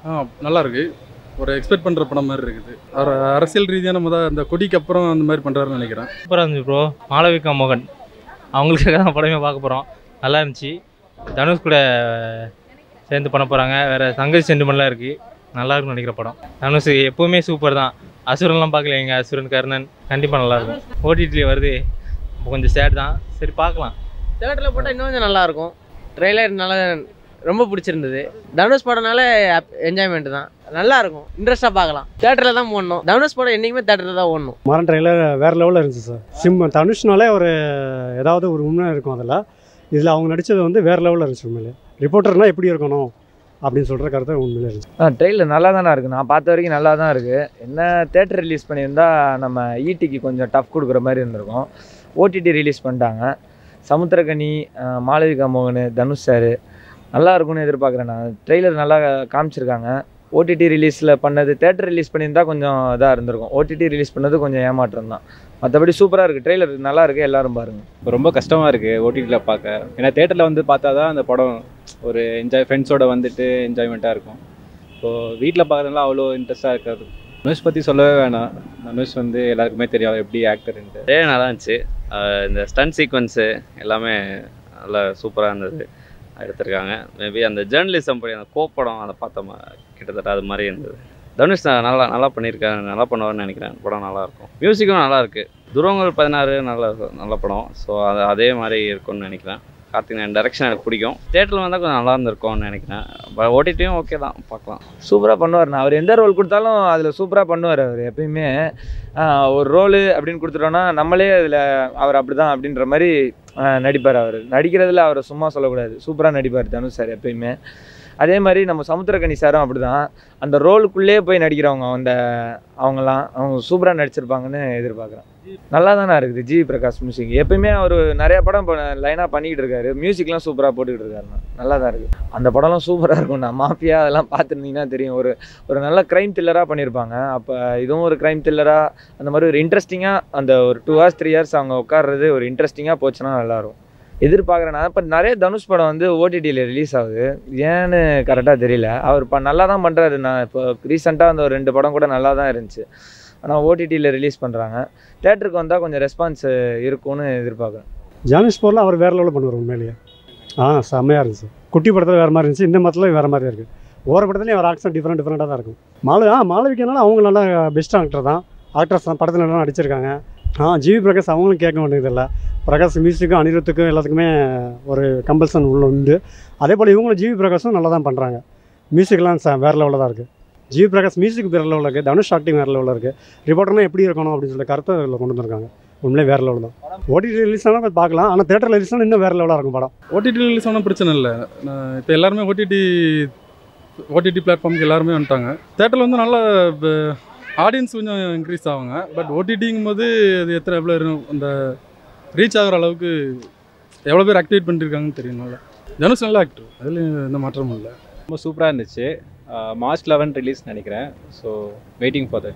ஆ நல்லா இருக்கு ஒரு எக்ஸ்பெக்ட் பண்ணுற படம் மாதிரி இருக்குது அவர் அரசியல் ரீதியான முத அந்த கொடிக்கு அப்புறம் அந்த மாதிரி பண்ணுறாருன்னு நினைக்கிறேன் சூப்பராக இருந்துச்சு ப்ரோ மாளவிகா மோகன் அவங்களுக்காக தான் படமே பார்க்க போகிறோம் நல்லா இருந்துச்சு தனுஷ் கூட சேர்ந்து பண்ண போகிறாங்க வேறு சங்கதி சென்டிமெண்ட்லாம் இருக்குது நல்லா இருக்கும்னு நினைக்கிற படம் தனுஷ் எப்போவுமே சூப்பர் தான் அசுரன்லாம் பார்க்கல எங்க அசுரன் கர்ணன் கண்டிப்பாக நல்லாயிருக்கும் ஓடிடியில் வருது இப்போ கொஞ்சம் சேட் தான் சரி பார்க்கலாம் தேட்டரில் போட்டால் இன்னும் கொஞ்சம் நல்லா இருக்கும் ட்ரெய்லர் நல்லா ரொம்ப பிடிச்சிருந்தது தனுஷ் படம்னால என்ஜாய்மெண்ட் தான் நல்லா இருக்கும் இன்ட்ரெஸ்ட்டாக பார்க்கலாம் தேட்டரில் தான் ஓடணும் தனுஷ் படம் என்றைக்குமே தேட்டரில் தான் ஓடணும் மாறன் ட்ரெயிலர் வேறு லெவலில் இருந்துச்சு சார் சிம் தனுஷ்னாலே ஒரு ஏதாவது ஒரு உண்மை இருக்கும் அதில் இதில் அவங்க நடித்தது வந்து வேறு லெவலில் இருந்துச்சு உண்மையிலே ரிப்போர்ட்டர்னால் எப்படி இருக்கணும் அப்படின்னு சொல்கிற கருத்து உண்மையிலே இருந்துச்சு ஆ ட்ரெயிலர் நல்லா தானே இருக்குது நான் பார்த்த வரைக்கும் நல்லா தான் இருக்குது என்ன தேட்டர் ரிலீஸ் பண்ணியிருந்தா நம்ம ஈடிக்கு கொஞ்சம் டஃப் கொடுக்குற மாதிரி இருந்திருக்கும் ஓடிடி ரிலீஸ் பண்ணிட்டாங்க சமுத்திரகனி ஆ, மாளவிகா மோகன் தனுஷ் சார் நல்லா இருக்கும்னு எதிர்பார்க்குறேன் நான் ட்ரெய்லர் நல்லா காமிச்சிருக்காங்க ஓடிடி ரிலீஸில் பண்ணது தேட்டர் ரிலீஸ் பண்ணியிருந்தா கொஞ்சம் இதாக இருந்திருக்கும் ஓடிடி ரிலீஸ் பண்ணது கொஞ்சம் ஏமாற்றம் தான் மற்றபடி சூப்பராக இருக்குது ட்ரெய்லர் நல்லா இருக்குது எல்லாரும் பாருங்கள் இப்போ ரொம்ப கஷ்டமாக இருக்குது ஓடிடியில் பார்க்க ஏன்னா தேட்டரில் வந்து பார்த்தா தான் அந்த படம் ஒரு என்ஜாய் ஃப்ரெண்ட்ஸோட வந்துட்டு என்ஜாய்மெண்ட்டாக இருக்கும் இப்போது வீட்டில் பார்க்குறதுலாம் அவ்வளோ இன்ட்ரெஸ்ட்டாக இருக்காது தனுஷ் பற்றி சொல்லவே வேணாம் தனுஷ் வந்து எல்லாருக்குமே தெரியும் அவர் எப்படி ஆக்டர்ன்ட்டு டே நல்லா இருந்துச்சு ஆஹ் இந்த ஸ்டன் சீக்வன்ஸு எல்லாமே நல்லா சூப்பராக இருந்தது எடுத்திருக்காங்க மேபி அந்த ஜேர்னலிசம் படி அந்த கோப்படம் அதை பார்த்தோமா கிட்டத்தட்ட அது மாதிரி இருந்தது தனுஷ் நான் நல்லா நல்லா பண்ணியிருக்காரு நல்லா பண்ணுவார்னு நினைக்கிறேன் படம் நல்லா இருக்கும் மியூசிக்கும் நல்லா இருக்கு துருவங்கள் பதினாறு நல்ல நல்ல படம் ஸோ அது அதே மாதிரி இருக்கும்னு நினைக்கிறேன் கார்த்திக் டைரக்ஷன் எனக்கு பிடிக்கும் தேட்டரில் வந்தால் கொஞ்சம் நல்லா இருந்திருக்கும்னு நினைக்கிறேன் ஓடிடியும் ஓகே தான் பார்க்கலாம் சூப்பராக பண்ணுவார் அவர் எந்த ரோல் கொடுத்தாலும் அதில் சூப்பராக பண்ணுவார் அவர் எப்பயுமே ஆஹ், ஒரு ரோலு அப்படின்னு கொடுத்துட்டோன்னா நம்மளே அதில் அவர் அப்படி தான் அப்படின்ற மாதிரி நடிப்பார் அவர் நடிக்கிறதுல அவரை சும்மா சொல்லக்கூடாது சூப்பராக நடிப்பார் தனுஷ் சார் எப்பயுமே அதே மாதிரி நம்ம சமுத்திரகனி சாரும் அப்படி தான் அந்த ரோலுக்குள்ளேயே போய் நடிக்கிறவங்க அந்த அவங்கெல்லாம் அவங்க சூப்பராக நடிச்சிருப்பாங்கன்னு எதிர்பார்க்குறேன் நல்லா தானே இருக்குது ஜி பிரகாஷ் மியூசிக் எப்பயுமே அவர் நிறைய படம் இப்போ லைனாக பண்ணிக்கிட்டு இருக்காரு மியூசிக்லாம் சூப்பராக போட்டுக்கிட்டு இருக்காருண்ணா நல்லா தான் இருக்குது அந்த படம்லாம் சூப்பராக இருக்கும்ண்ணா மாஃபியா அதெல்லாம் பார்த்துருந்தீங்கன்னா தெரியும் ஒரு ஒரு நல்ல க்ரைம் த்ரில்லராக பண்ணியிருப்பாங்க அப்போ இதுவும் ஒரு க்ரைம் த்ரில்லராக அந்த மாதிரி ஒரு இன்ட்ரெஸ்டிங்காக அந்த ஒரு டூ ஹவர்ஸ் த்ரீ ஹவர்ஸ் அவங்க உட்கார்றது ஒரு இன்ட்ரெஸ்டிங்காக போச்சுன்னா நல்லாயிருக்கும் எதிர்பார்க்குறேன் நான் இப்போ நிறைய தனுஷ் படம் வந்து ஓடிடியில் ரிலீஸ் ஆகுது ஏன்னு கரெக்டாக தெரியல அவர் இப்போ நல்லா தான் பண்ணுறாரு நான் இப்போ ரீசெண்டாக அந்த ஒரு ரெண்டு படம் கூட நல்லா தான் இருந்துச்சு ஆனால் ஓடிடியில் ரிலீஸ் பண்ணுறாங்க தேட்டருக்கு வந்தால் கொஞ்சம் ரெஸ்பான்ஸ் இருக்கும்னு எதிர்பார்க்குறேன் ஜானிஸ் போரில் அவர் வேறு லெவலில் பண்ணுவார் உண்மையிலேயே ஆ செம்மையாக இருந்துச்சு குட்டி படத்தில் வேறு மாதிரி இருந்துச்சு இந்த மரத்தில் வேறு மாதிரி இருக்குது ஒவ்வொரு படத்துலையும் அவர் ஆக்ஷன் டிஃப்ரெண்ட் டிஃப்ரெண்ட்டாக தான் இருக்கும் மாலு ஆ மாளவிக்கனால அவங்க நல்லா பெஸ்ட் ஆக்டர் தான் ஆக்டர்ஸ் தான் படத்தில் நல்லா நடிச்சிருக்காங்க ஆ ஜிவி பிரகாஷ் அவங்களும் கேட்க வேண்டியதில்லை பிரகாஷ் மியூசிக்கும் அனிருத்துக்கும் எல்லாத்துக்குமே ஒரு கம்பல்சன் உள்ள உண்டு அதே போல் இவங்களும் ஜிவி பிரகாஷும் நல்லா தான் பண்ணுறாங்க மியூசிக்லாம் ச வேறு லெவலில் தான் இருக்குது ஜிவி பிரகாஷ் மியூசிக் வேறு லெவலில் இருக்குது தனுஷ் ஆக்டிங் வேறு லெவலில் இருக்குது ரிப்போர்ட்டர்னா எப்படி இருக்கணும் அப்படின்னு சொல்லி கருத்தை இதில் கொண்டு வந்திருக்காங்க உண்மையிலே வேறு லெவல் தான் ஓடிடி ரிலீஸ் ஆனால் போய் பார்க்கலாம் ஆனால் தேட்டரில் ரிலீஸ் ஆனால் இன்னும் வேறு லெவலாக இருக்கும் படம் ஓடிடி ரிலீஸ் ஆனால் பிரச்சனை இல்லை நான் இப்போ எல்லாருமே ஓடிடி ஓடிடி பிளாட்ஃபார்முக்கு எல்லாருமே வந்துட்டாங்க தேட்டரில் வந்து நல்லா ஆடியன்ஸ் கொஞ்சம் இன்க்ரீஸ் ஆவாங்க பட் ஓடிடிங்கும் போது அது எத்தனை எவ்வளோ இருக்கும் அந்த ரீச் ஆகிற அளவுக்கு எவ்வளோ பேர் ஆக்டிவேட் பண்ணியிருக்காங்கன்னு தெரியணும்ல தனுஷ் நல்ல ஆக்டர் அதில் எந்த மாற்றமும் இல்லை ரொம்ப சூப்பராக இருந்துச்சு மார்ச் லெவன் ரிலீஸ் நினைக்கிறேன் ஸோ வெயிட்டிங் ஃபார் தட்